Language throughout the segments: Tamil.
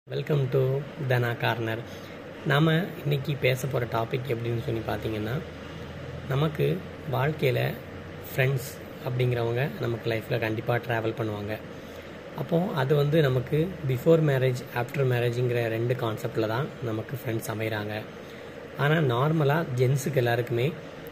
வெல்கம் டு தனா கார்னர் நாம் இன்றைக்கி பேச போகிற டாபிக் எப்படின்னு சொல்லி பார்த்தீங்கன்னா நமக்கு வாழ்க்கையில் ஃப்ரெண்ட்ஸ் அப்படிங்கிறவங்க நமக்கு லைஃப்பில் கண்டிப்பாக ட்ராவல் பண்ணுவாங்க அப்போது அது வந்து நமக்கு பிஃபோர் மேரேஜ் ஆஃப்டர் மேரேஜுங்கிற ரெண்டு கான்செப்டில் தான் நமக்கு ஃப்ரெண்ட்ஸ் அமைகிறாங்க ஆனால் நார்மலாக ஜென்ஸுக்கு எல்லாருக்குமே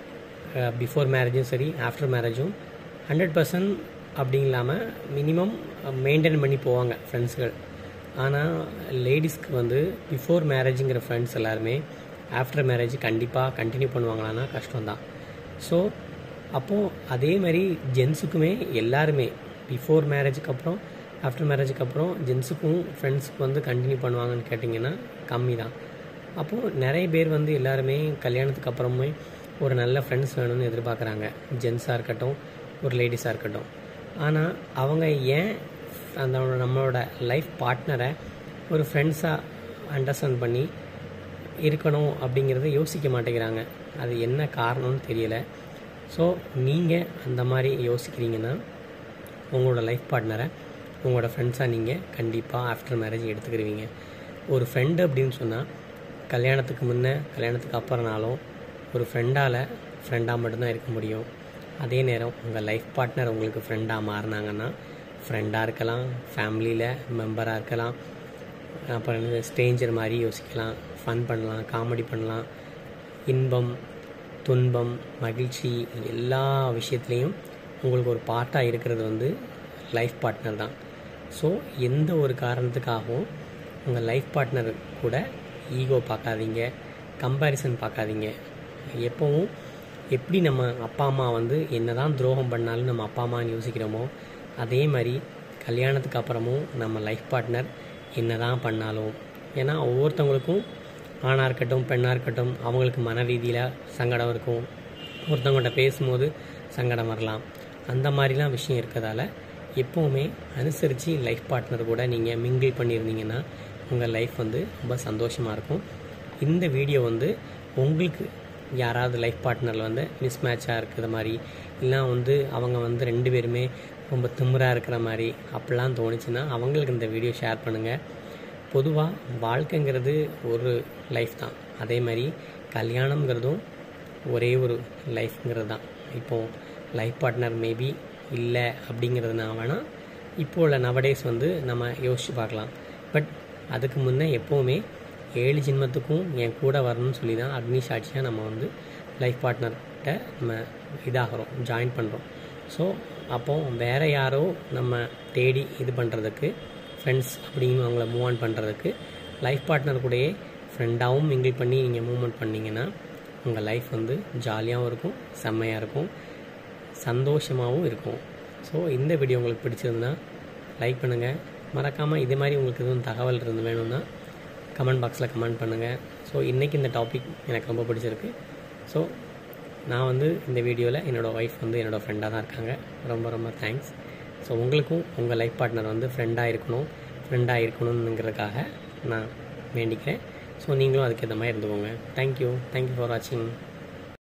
பிஃபோர் மேரேஜும் சரி ஆஃப்டர் மேரேஜும் ஹண்ட்ரட் பர்சன்ட் அப்படி இல்லாமல் மினிமம் மெயின்டைன் பண்ணி போவாங்க ஃப்ரெண்ட்ஸுகள் ஆனால் லேடிஸ்க்கு வந்து பிஃபோர் மேரேஜுங்கிற ஃப்ரெண்ட்ஸ் எல்லாருமே ஆஃப்டர் மேரேஜ் கண்டிப்பாக கண்டினியூ பண்ணுவாங்களான்னா கஷ்டம்தான் ஸோ அப்போது அதே மாதிரி ஜென்ஸுக்குமே எல்லாருமே பிஃபோர் மேரேஜுக்கு அப்புறம் ஆஃப்டர் மேரேஜுக்கு அப்புறம் ஜென்ஸுக்கும் ஃப்ரெண்ட்ஸுக்கு வந்து கண்டினியூ பண்ணுவாங்கன்னு கேட்டிங்கன்னா கம்மி தான் அப்போது நிறைய பேர் வந்து எல்லாருமே கல்யாணத்துக்கு அப்புறமே ஒரு நல்ல ஃப்ரெண்ட்ஸ் வேணும்னு எதிர்பார்க்குறாங்க ஜென்ஸாக இருக்கட்டும் ஒரு லேடிஸாக இருக்கட்டும் ஆனால் அவங்க ஏன் அந்த நம்மளோட லைஃப் பார்ட்னரை ஒரு ஃப்ரெண்ட்ஸாக அண்டர்ஸ்டாண்ட் பண்ணி இருக்கணும் அப்படிங்கிறத யோசிக்க மாட்டேங்கிறாங்க அது என்ன காரணம்னு தெரியலை ஸோ நீங்கள் அந்த மாதிரி யோசிக்கிறீங்கன்னா உங்களோட லைஃப் பார்ட்னரை உங்களோட ஃப்ரெண்ட்ஸாக நீங்கள் கண்டிப்பாக ஆஃப்டர் மேரேஜ் எடுத்துக்கிடுவீங்க ஒரு ஃப்ரெண்டு அப்படின்னு சொன்னால் கல்யாணத்துக்கு முன்னே கல்யாணத்துக்கு அப்புறம்னாலும் ஒரு ஃப்ரெண்டால் ஃப்ரெண்டாக மட்டும்தான் இருக்க முடியும் அதே நேரம் உங்கள் லைஃப் பார்ட்னர் உங்களுக்கு ஃப்ரெண்டாக மாறினாங்கன்னா ஃப்ரெண்டாக இருக்கலாம் ஃபேமிலியில் மெம்பராக இருக்கலாம் அப்புறம் என்ன ஸ்ட்ரேஞ்சர் மாதிரி யோசிக்கலாம் ஃபன் பண்ணலாம் காமெடி பண்ணலாம் இன்பம் துன்பம் மகிழ்ச்சி எல்லா விஷயத்துலேயும் உங்களுக்கு ஒரு பார்ட்டாக இருக்கிறது வந்து லைஃப் பார்ட்னர் தான் ஸோ எந்த ஒரு காரணத்துக்காகவும் உங்கள் லைஃப் பார்ட்னர் கூட ஈகோ பார்க்காதீங்க கம்பேரிசன் பார்க்காதீங்க எப்போவும் எப்படி நம்ம அப்பா அம்மா வந்து என்ன தான் துரோகம் பண்ணாலும் நம்ம அப்பா அம்மான்னு யோசிக்கிறோமோ அதே மாதிரி கல்யாணத்துக்கு அப்புறமும் நம்ம லைஃப் பார்ட்னர் என்ன தான் பண்ணாலும் ஏன்னா ஒவ்வொருத்தவங்களுக்கும் ஆணாக இருக்கட்டும் பெண்ணாக இருக்கட்டும் அவங்களுக்கு மன ரீதியில் சங்கடம் இருக்கும் ஒருத்தவங்கள்ட்ட பேசும்போது சங்கடம் வரலாம் அந்த மாதிரிலாம் விஷயம் இருக்கிறதால எப்போவுமே அனுசரித்து லைஃப் பார்ட்னர் கூட நீங்கள் மிங்கிள் பண்ணியிருந்தீங்கன்னா உங்கள் லைஃப் வந்து ரொம்ப சந்தோஷமாக இருக்கும் இந்த வீடியோ வந்து உங்களுக்கு யாராவது லைஃப் பார்ட்னரில் வந்து மிஸ் மேட்சாக இருக்கிற மாதிரி இல்லைனா வந்து அவங்க வந்து ரெண்டு பேருமே ரொம்ப திமிராக இருக்கிற மாதிரி அப்படிலாம் தோணுச்சுன்னா அவங்களுக்கு இந்த வீடியோ ஷேர் பண்ணுங்கள் பொதுவாக வாழ்க்கைங்கிறது ஒரு லைஃப் தான் அதே மாதிரி கல்யாணங்கிறதும் ஒரே ஒரு லைஃப்ங்கிறது தான் இப்போது லைஃப் பார்ட்னர் மேபி இல்லை அப்படிங்கிறதுனா வேணால் இப்போ உள்ள நவடேஸ் வந்து நம்ம யோசித்து பார்க்கலாம் பட் அதுக்கு முன்னே எப்போவுமே ஏழு ஜென்மத்துக்கும் என் கூட வரணும்னு சொல்லி தான் அக்னி சாட்சியாக நம்ம வந்து லைஃப் பார்ட்னர்கிட்ட நம்ம இதாகிறோம் ஜாயின் பண்ணுறோம் ஸோ அப்போ வேறு யாரோ நம்ம தேடி இது பண்ணுறதுக்கு ஃப்ரெண்ட்ஸ் அப்படின்னு அவங்கள மூவ் ஆன் பண்ணுறதுக்கு லைஃப் பார்ட்னர் கூடயே ஃப்ரெண்டாகவும் மிங்கிள் பண்ணி நீங்கள் மூவ்மெண்ட் பண்ணிங்கன்னா உங்கள் லைஃப் வந்து ஜாலியாகவும் இருக்கும் செம்மையாக இருக்கும் சந்தோஷமாகவும் இருக்கும் ஸோ இந்த வீடியோ உங்களுக்கு பிடிச்சிருந்தா லைக் பண்ணுங்கள் மறக்காமல் இதே மாதிரி உங்களுக்கு எதுவும் தகவல் இருந்து வேணும்னா கமெண்ட் பாக்ஸில் கமெண்ட் பண்ணுங்கள் ஸோ இன்றைக்கி இந்த டாபிக் எனக்கு ரொம்ப பிடிச்சிருக்கு ஸோ நான் வந்து இந்த வீடியோவில் என்னோடய ஒய்ஃப் வந்து என்னோடய ஃப்ரெண்டாக தான் இருக்காங்க ரொம்ப ரொம்ப தேங்க்ஸ் ஸோ உங்களுக்கும் உங்கள் லைஃப் பார்ட்னர் வந்து ஃப்ரெண்டாக இருக்கணும் ஃப்ரெண்டாக இருக்கணுங்கிறதுக்காக நான் வேண்டிக்கிறேன் ஸோ நீங்களும் அதுக்கேற்ற மாதிரி இருந்துக்கோங்க தேங்க்யூ தேங்க்யூ ஃபார் வாட்சிங்